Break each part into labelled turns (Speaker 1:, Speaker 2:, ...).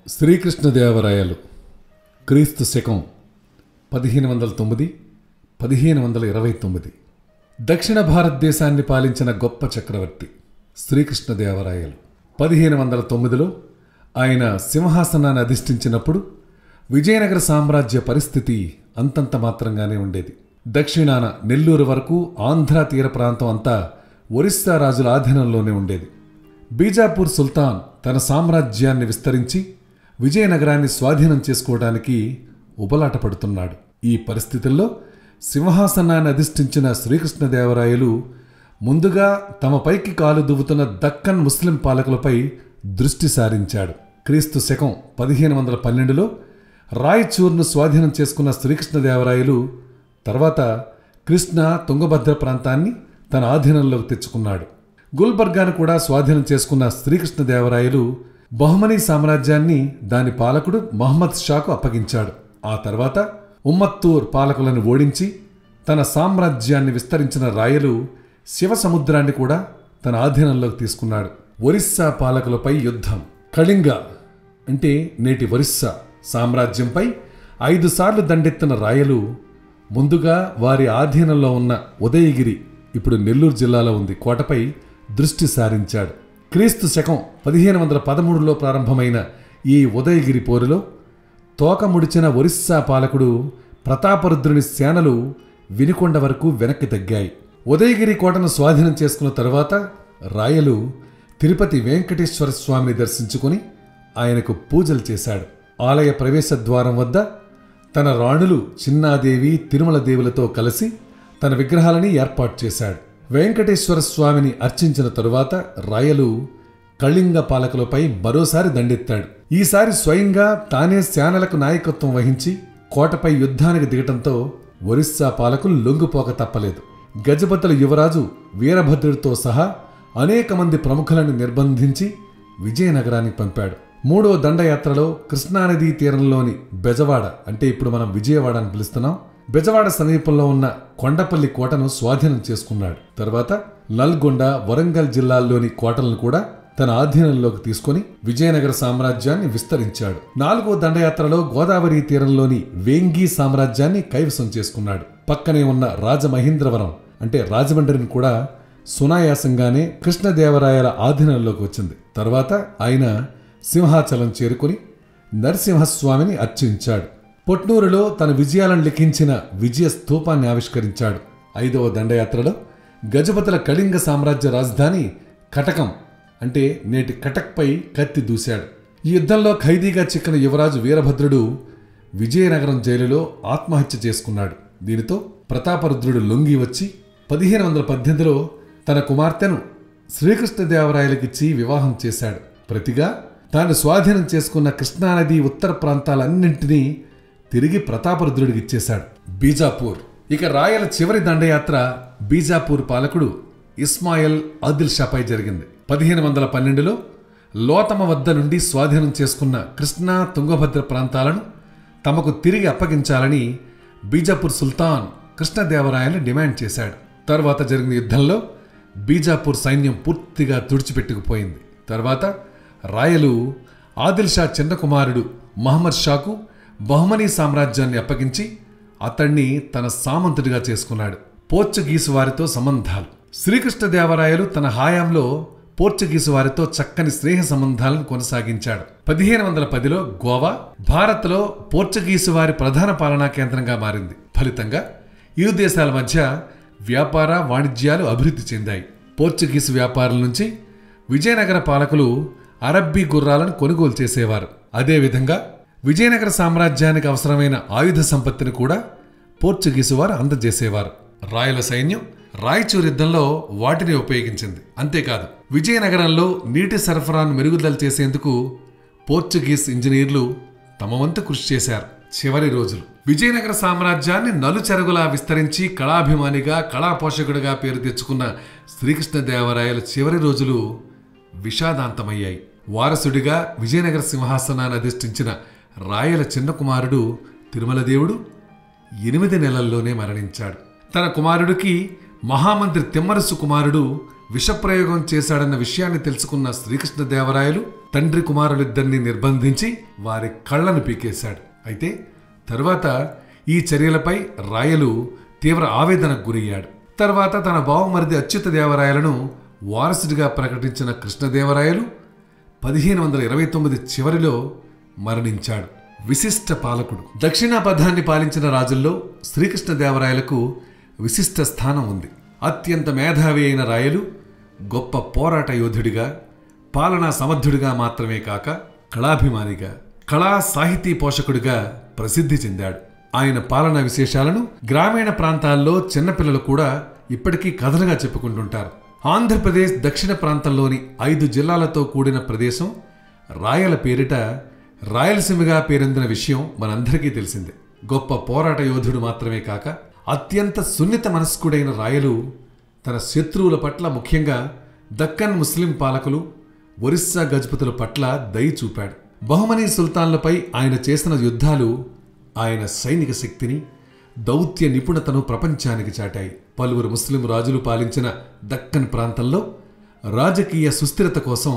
Speaker 1: శ్రీకృష్ణదేవరాయలు క్రీస్తు శకం పదిహేను వందల తొమ్మిది పదిహేను వందల ఇరవై తొమ్మిది దక్షిణ భారతదేశాన్ని పాలించిన గొప్ప చక్రవర్తి శ్రీకృష్ణదేవరాయలు పదిహేను వందల తొమ్మిదిలో ఆయన సింహాసనాన్ని అధిష్ఠించినప్పుడు విజయనగర సామ్రాజ్య పరిస్థితి అంతంత మాత్రంగానే ఉండేది దక్షిణాన నెల్లూరు వరకు ఆంధ్ర తీర ప్రాంతం అంతా ఒరిస్సా రాజుల ఆధీనంలోనే ఉండేది బీజాపూర్ సుల్తాన్ తన సామ్రాజ్యాన్ని విస్తరించి విజయనగరాన్ని స్వాధీనం చేసుకోవడానికి ఉబలాట పడుతున్నాడు ఈ పరిస్థితుల్లో సింహాసనాన్ని అధిష్ఠించిన శ్రీకృష్ణదేవరాయలు ముందుగా తమ పైకి కాలు దువ్వుతున్న దక్కన్ ముస్లిం పాలకులపై దృష్టి సారించాడు క్రీస్తు శకం పదిహేను వందల పన్నెండులో రాయచూర్ను స్వాధీనం చేసుకున్న శ్రీకృష్ణదేవరాయలు తర్వాత కృష్ణ తుంగభద్ర ప్రాంతాన్ని తన ఆధీనంలోకి తెచ్చుకున్నాడు గుల్బర్గాను కూడా స్వాధీనం చేసుకున్న శ్రీకృష్ణదేవరాయలు బహుమనీ సామ్రాజ్యాన్ని దాని పాలకుడు మహమ్మద్ షాకు అప్పగించాడు ఆ తర్వాత ఉమ్మత్తూర్ పాలకులను ఓడించి తన సామ్రాజ్యాన్ని విస్తరించిన రాయలు శివ సముద్రాన్ని కూడా తన ఆధీనంలోకి తీసుకున్నాడు ఒరిస్సా పాలకులపై యుద్ధం కళింగ అంటే నేటి ఒరిస్సా సామ్రాజ్యంపై ఐదు సార్లు దండెత్తిన రాయలు ముందుగా వారి ఆధీనంలో ఉన్న ఉదయగిరి ఇప్పుడు నెల్లూరు జిల్లాలో ఉంది కోటపై దృష్టి సారించాడు క్రీస్తు శకం పదిహేను వందల పదమూడులో ప్రారంభమైన ఈ ఉదయగిరి పోరులో తోక ముడిచిన ఒరిస్సా పాలకుడు ప్రతాపరుద్రుని సేనలు వినుకొండ వరకు వెనక్కి తగ్గాయి ఉదయగిరి కోటను స్వాధీనం చేసుకున్న తరువాత రాయలు తిరుపతి వెంకటేశ్వర స్వామిని దర్శించుకుని ఆయనకు పూజలు చేశాడు ఆలయ ప్రవేశ ద్వారం వద్ద తన రాణులు చిన్నాదేవి తిరుమల దేవులతో కలిసి తన విగ్రహాలని ఏర్పాటు చేశాడు వెంకటేశ్వర స్వామిని అర్చించిన తరువాత రాయలు కళింగ పాలకులపై మరోసారి దండెత్తాడు ఈసారి స్వయంగా తానే సేనలకు నాయకత్వం వహించి కోటపై యుద్ధానికి దిగటంతో ఒరిస్సా పాలకులు లొంగిపోక తప్పలేదు గజపతుల యువరాజు వీరభద్రుడితో సహా అనేక మంది ప్రముఖులను నిర్బంధించి విజయనగరానికి పంపాడు మూడో దండయాత్రలో కృష్ణానదీ తీరంలోని బెజవాడ అంటే ఇప్పుడు మనం విజయవాడ అని పిలుస్తున్నాం బెజవాడ సమీపంలో ఉన్న కొండపల్లి కోటను స్వాధీనం చేసుకున్నాడు తర్వాత నల్గొండ వరంగల్ జిల్లాల్లోని కోటలను కూడా తన ఆధీనంలోకి తీసుకుని విజయనగర సామ్రాజ్యాన్ని విస్తరించాడు నాలుగో దండయాత్రలో గోదావరి తీరంలోని వేంగి సామ్రాజ్యాన్ని కైవసం చేసుకున్నాడు పక్కనే ఉన్న రాజమహేంద్రవరం అంటే రాజమండ్రిని కూడా సునాయాసంగానే కృష్ణదేవరాయల ఆధీనంలోకి వచ్చింది తర్వాత ఆయన సింహాచలం చేరుకుని నరసింహస్వామిని అర్చించాడు పొట్నూరులో తన విజయాలను లిఖించిన విజయ స్తూపాన్ని ఆవిష్కరించాడు ఐదవ దండయాత్రలో గజపతుల కళింగ సామ్రాజ్య రాజధాని కటకం అంటే నేటి కటక్పై కత్తి దూశాడు ఈ యుద్ధంలో ఖైదీగా చిక్కిన యువరాజు వీరభద్రుడు విజయనగరం జైలులో ఆత్మహత్య చేసుకున్నాడు దీనితో ప్రతాపరుద్రుడు లొంగి వచ్చి పదిహేను వందల పద్దెనిమిదిలో తన కుమార్తెను శ్రీకృష్ణదేవరాయలకిచ్చి వివాహం చేశాడు ప్రతిగా తాను స్వాధీనం చేసుకున్న కృష్ణానది ఉత్తర ప్రాంతాలన్నింటినీ తిరిగి ప్రతాపరుద్రుడికి ఇచ్చేశాడు బీజాపూర్ ఇక రాయల చివరి దండయాత్ర బీజాపూర్ పాలకుడు ఇస్మాయిల్ ఆదిల్ షాపై జరిగింది పదిహేను వందల పన్నెండులో లోతమ వద్ద నుండి స్వాధీనం చేసుకున్న కృష్ణా తుంగభద్ర ప్రాంతాలను తమకు తిరిగి అప్పగించాలని బీజాపూర్ సుల్తాన్ కృష్ణదేవరాయలు డిమాండ్ చేశాడు తర్వాత జరిగిన యుద్ధంలో బీజాపూర్ సైన్యం పూర్తిగా తుడిచిపెట్టుకుపోయింది తర్వాత రాయలు ఆదిల్ షా చిన్న కుమారుడు మహమ్మద్ షాకు బహుమనీ సామ్రాజ్యాన్ని అప్పగించి అతణ్ణి తన సామంతుడిగా చేసుకున్నాడు పోర్చుగీసు వారితో సంబంధాలు శ్రీకృష్ణదేవరాయలు తన హాయాంలో పోర్చుగీసు వారితో చక్కని స్నేహ సంబంధాలను కొనసాగించాడు పదిహేను వందల పదిలో గోవా భారత్లో పోర్చుగీసు వారి ప్రధాన పాలనా కేంద్రంగా మారింది ఫలితంగా ఇరు దేశాల మధ్య వ్యాపార వాణిజ్యాలు అభివృద్ధి చెందాయి పోర్చుగీసు వ్యాపారుల నుంచి విజయనగర పాలకులు అరబ్బీ గుర్రాలను కొనుగోలు చేసేవారు అదేవిధంగా విజయనగర సామ్రాజ్యానికి అవసరమైన ఆయుధ సంపత్తిని కూడా పోర్చుగీసు వారు అందజేసేవారు రాయల సైన్యం రాయచూర్ యుద్ధంలో వాటిని ఉపయోగించింది అంతేకాదు విజయనగరంలో నీటి సరఫరాను మెరుగుదల చేసేందుకు పోర్చుగీస్ ఇంజనీర్లు తమ వంతు కృషి చేశారు చివరి రోజులు విజయనగర సామ్రాజ్యాన్ని నలుచెరగులా విస్తరించి కళాభిమానిగా కళాపోషకుడిగా పేరు తెచ్చుకున్న శ్రీకృష్ణదేవరాయల చివరి రోజులు విషాదాంతమయ్యాయి వారసుడిగా విజయనగర సింహాసనాన్ని అధిష్ఠించిన రాయల చిన్న కుమారుడు తిరుమలదేవుడు ఎనిమిది నెలల్లోనే మరణించాడు తన కుమారుడికి మహామంత్రి తిమ్మరసు కుమారుడు విషప్రయోగం చేశాడన్న విషయాన్ని తెలుసుకున్న శ్రీకృష్ణదేవరాయలు తండ్రి కుమారులిద్దరినీ నిర్బంధించి వారి కళ్ళను పీకేశాడు అయితే తరువాత ఈ చర్యలపై రాయలు తీవ్ర ఆవేదనకు గురయ్యాడు తర్వాత తన బావమరిది అచ్యుత దేవరాయలను వారసుడిగా ప్రకటించిన కృష్ణదేవరాయలు పదిహేను వందల ఇరవై తొమ్మిది చివరిలో మరణించాడు విశిష్ట పాలకుడు దక్షిణాపథాన్ని పాలించిన రాజుల్లో శ్రీకృష్ణదేవరాయలకు విశిష్ట స్థానం ఉంది అత్యంత మేధావి అయిన రాయలు గొప్ప పోరాట యోధుడిగా పాలనా సమర్థుడిగా మాత్రమే కాక కళాభిమానిగా కళా సాహితీ పోషకుడిగా ప్రసిద్ధి చెందాడు ఆయన పాలనా విశేషాలను గ్రామీణ ప్రాంతాల్లో చిన్నపిల్లలు కూడా ఇప్పటికీ కథలుగా చెప్పుకుంటుంటారు ఆంధ్రప్రదేశ్ దక్షిణ ప్రాంతంలోని ఐదు జిల్లాలతో కూడిన ప్రదేశం రాయల పేరిట రాయలసీమగా పేరొందిన విషయం మనందరికీ తెలిసిందే గొప్ప పోరాట యోధుడు మాత్రమే కాక అత్యంత సున్నిత మనస్కుడైన రాయలు తన శత్రువుల పట్ల ముఖ్యంగా దక్కన్ ముస్లిం పాలకులు ఒరిస్సా గజపతుల పట్ల దయ చూపాడు బహుమనీ సుల్తాన్లపై ఆయన చేసిన యుద్ధాలు ఆయన సైనిక శక్తిని దౌత్య నిపుణతను ప్రపంచానికి చాటాయి పలువురు ముస్లిం రాజులు పాలించిన దక్కన్ ప్రాంతంలో రాజకీయ సుస్థిరత కోసం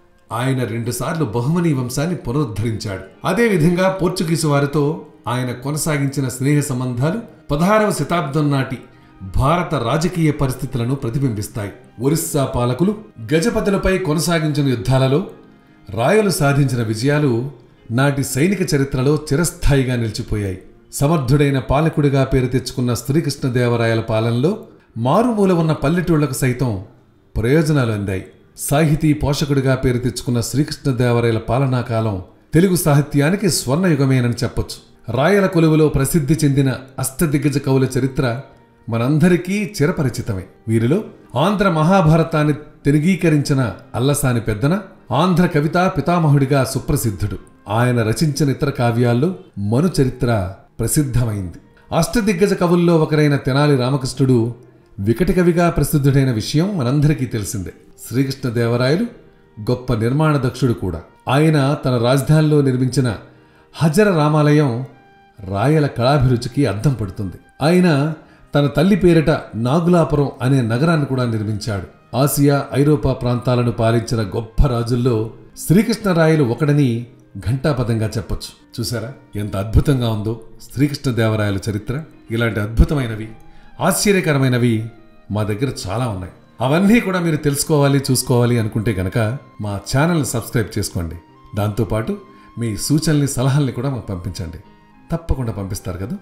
Speaker 1: ఆయన రెండుసార్లు బహుమనీ వంశాన్ని పునరుద్ధరించాడు అదేవిధంగా పోర్చుగీసు వారితో ఆయన కొనసాగించిన స్నేహ సంబంధాలు పదహారవ శతాబ్దం నాటి భారత రాజకీయ పరిస్థితులను ప్రతిబింబిస్తాయి ఒరిస్సా పాలకులు గజపతులపై కొనసాగించిన యుద్ధాలలో రాయలు సాధించిన విజయాలు నాటి సైనిక చరిత్రలో చిరస్థాయిగా నిలిచిపోయాయి సమర్థుడైన పాలకుడిగా పేరు తెచ్చుకున్న శ్రీకృష్ణదేవరాయల పాలనలో మారుమూల ఉన్న పల్లెటూళ్లకు సైతం ప్రయోజనాలు అందాయి సాహితీ పోషకుడిగా పేరు తెచ్చుకున్న శ్రీకృష్ణదేవరాయల పాలనా కాలం తెలుగు సాహిత్యానికి స్వర్ణయుగమేనని చెప్పొచ్చు రాయల కొలువులో ప్రసిద్ధి చెందిన అష్టదిగ్గజ కవుల చరిత్ర మనందరికీ చిరపరిచితమే వీరిలో ఆంధ్ర మహాభారతాన్ని తెలుగీకరించిన అల్లసాని పెద్దన ఆంధ్ర కవితా పితామహుడిగా సుప్రసిద్ధుడు ఆయన రచించిన ఇతర కావ్యాల్లో మను చరిత్ర ప్రసిద్ధమైంది అష్టదిగ్గజ కవుల్లో ఒకరైన తెనాలి రామకృష్ణుడు వికటి కవిగా ప్రసిద్ధుడైన విషయం మనందరికీ తెలిసిందే శ్రీకృష్ణదేవరాయలు గొప్ప నిర్మాణ దక్షుడు కూడా ఆయన తన రాజధానిలో నిర్మించిన హజర రామాలయం రాయల కళాభిరుచికి అద్దం పడుతుంది ఆయన తన తల్లి పేరిట నాగులాపురం అనే నగరాన్ని కూడా నిర్మించాడు ఆసియా ఐరోపా ప్రాంతాలను పాలించిన గొప్ప రాజుల్లో శ్రీకృష్ణరాయలు ఒకడని ఘంటాపదంగా చెప్పొచ్చు చూసారా ఎంత అద్భుతంగా ఉందో శ్రీకృష్ణదేవరాయల చరిత్ర ఇలాంటి అద్భుతమైనవి ఆశ్చర్యకరమైనవి మా దగ్గర చాలా ఉన్నాయి అవన్నీ కూడా మీరు తెలుసుకోవాలి చూసుకోవాలి అనుకుంటే గనక మా ఛానల్ని సబ్స్క్రైబ్ చేసుకోండి దాంతోపాటు మీ సూచనల్ని సలహాల్ని కూడా మాకు పంపించండి తప్పకుండా పంపిస్తారు కదా